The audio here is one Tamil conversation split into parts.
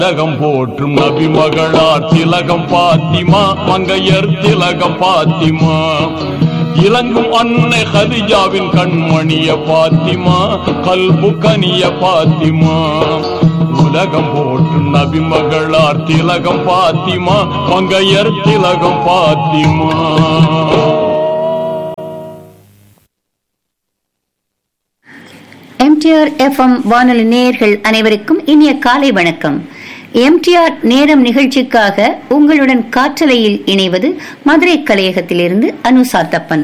திலகம் போற்றும் நபி மகளார் திலகம் பாத்திமா மங்கையர் திலகம் பாத்திமா இலங்கும் அன்னை ஹதிஜாவின் கண்மணிய பாத்திமா கல்பு கனிய பாத்திமா உலகம் போற்றும் நபி மகளார் திலகம் பாத்திமா மங்கையர் திலகம் பாத்திமா எம்டிஆர் எஃப்எம் வானொலி நேயர்கள் அனைவருக்கும் இனிய காலை வணக்கம் எம்டிஆர் நேரம் நிகழ்ச்சிக்காக உங்களுடன் காற்றலையில் இணைவது மதுரை கலையகத்திலிருந்து அனு சாத்தப்பன்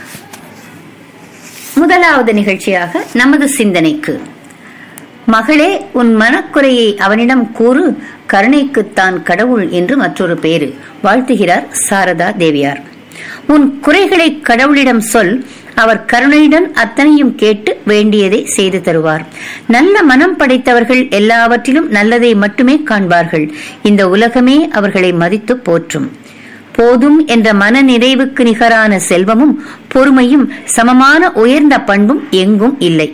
முதலாவது நிகழ்ச்சியாக நமது சிந்தனைக்கு மகளே உன் மனக்குறையை அவனிடம் கூறு கருணைக்குத்தான் கடவுள் என்று மற்றொரு பேரு வாழ்த்துகிறார் சாரதா தேவியார் உன் குறைகளை கடவுளிடம் சொல் அவர் கருணையுடன் அத்தனையும் கேட்டு வேண்டியதை செய்து தருவார் நல்ல மனம் படைத்தவர்கள் எல்லாவற்றிலும் நல்லதை மட்டுமே காண்பார்கள் இந்த உலகமே அவர்களை மதித்து போற்றும் போதும் என்ற மன நிறைவுக்கு நிகரான செல்வமும் பொறுமையும் சமமான உயர்ந்த பண்பும் எங்கும் இல்லை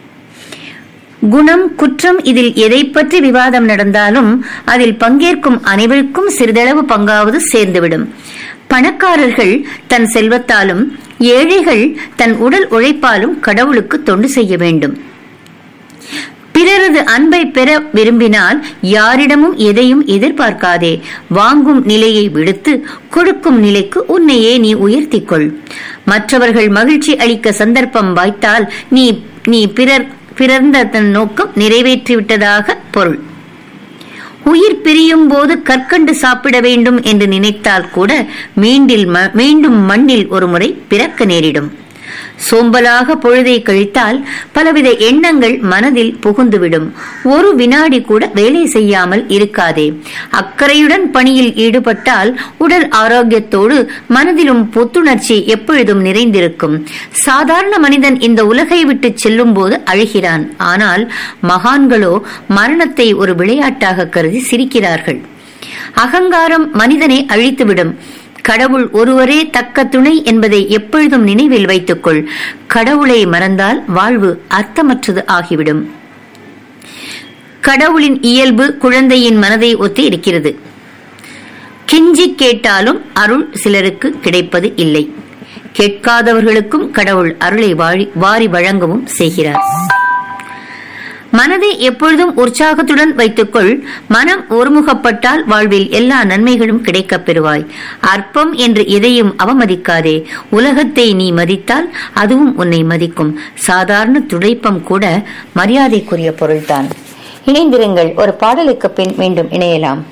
குணம் குற்றம் இதில் எதை பற்றி விவாதம் நடந்தாலும் அதில் பங்கேற்கும் அனைவருக்கும் சிறிதளவு பங்காவது சேர்ந்துவிடும் பணக்காரர்கள் தன் செல்வத்தாலும் ஏழைகள் தன் உடல் உழைப்பாலும் கடவுளுக்கு தொண்டு செய்ய வேண்டும் பிறரது அன்பை பெற விரும்பினால் யாரிடமும் எதையும் எதிர்பார்க்காதே வாங்கும் நிலையை விடுத்து கொடுக்கும் நிலைக்கு உன்னையே நீ உயர்த்திக் கொள் மற்றவர்கள் மகிழ்ச்சி அளிக்க சந்தர்ப்பம் வாய்த்தால் நீ நீ பிறர் பிறந்த தன் நோக்கம் நிறைவேற்றிவிட்டதாக பொருள் உயிர் பிரியும் போது கற்கண்டு சாப்பிட வேண்டும் என்று நினைத்தால் கூட மீண்டில் மீண்டும் மண்ணில் ஒரு முறை பிறக்க நேரிடும் சோம்பலாக பொழுதை கழித்தால் பலவித எண்ணங்கள் மனதில் புகுந்துவிடும் ஒரு வினாடி கூட வேலை செய்யாமல் இருக்காதே அக்கறையுடன் பணியில் ஈடுபட்டால் உடல் ஆரோக்கியத்தோடு மனதிலும் புத்துணர்ச்சி எப்பொழுதும் நிறைந்திருக்கும் சாதாரண மனிதன் இந்த உலகை விட்டு செல்லும் போது அழுகிறான் ஆனால் மகான்களோ மரணத்தை ஒரு விளையாட்டாக கருதி சிரிக்கிறார்கள் அகங்காரம் மனிதனை அழித்துவிடும் கடவுள் ஒருவரே தக்க துணை என்பதை எப்பொழுதும் நினைவில் வைத்துக்கொள் கடவுளை மறந்தால் வாழ்வு அர்த்தமற்றது ஆகிவிடும் கடவுளின் இயல்பு குழந்தையின் மனதை ஒத்து இருக்கிறது கெஞ்சி கேட்டாலும் அருள் சிலருக்கு கிடைப்பது இல்லை கேட்காதவர்களுக்கும் கடவுள் அருளை வாரி வாரி வழங்கவும் செய்கிறார் மனதை எப்பொழுதும் உற்சாகத்துடன் வைத்துக்கொள் மனம் ஒருமுகப்பட்டால் வாழ்வில் எல்லா நன்மைகளும் கிடைக்கப் பெறுவாய் அற்பம் என்று எதையும் அவமதிக்காதே உலகத்தை நீ மதித்தால் அதுவும் உன்னை மதிக்கும் சாதாரண துடைப்பம் கூட மரியாதைக்குரிய பொருள்தான் இணைந்திருங்கள் ஒரு பாடலுக்கு பின் மீண்டும் இணையலாம்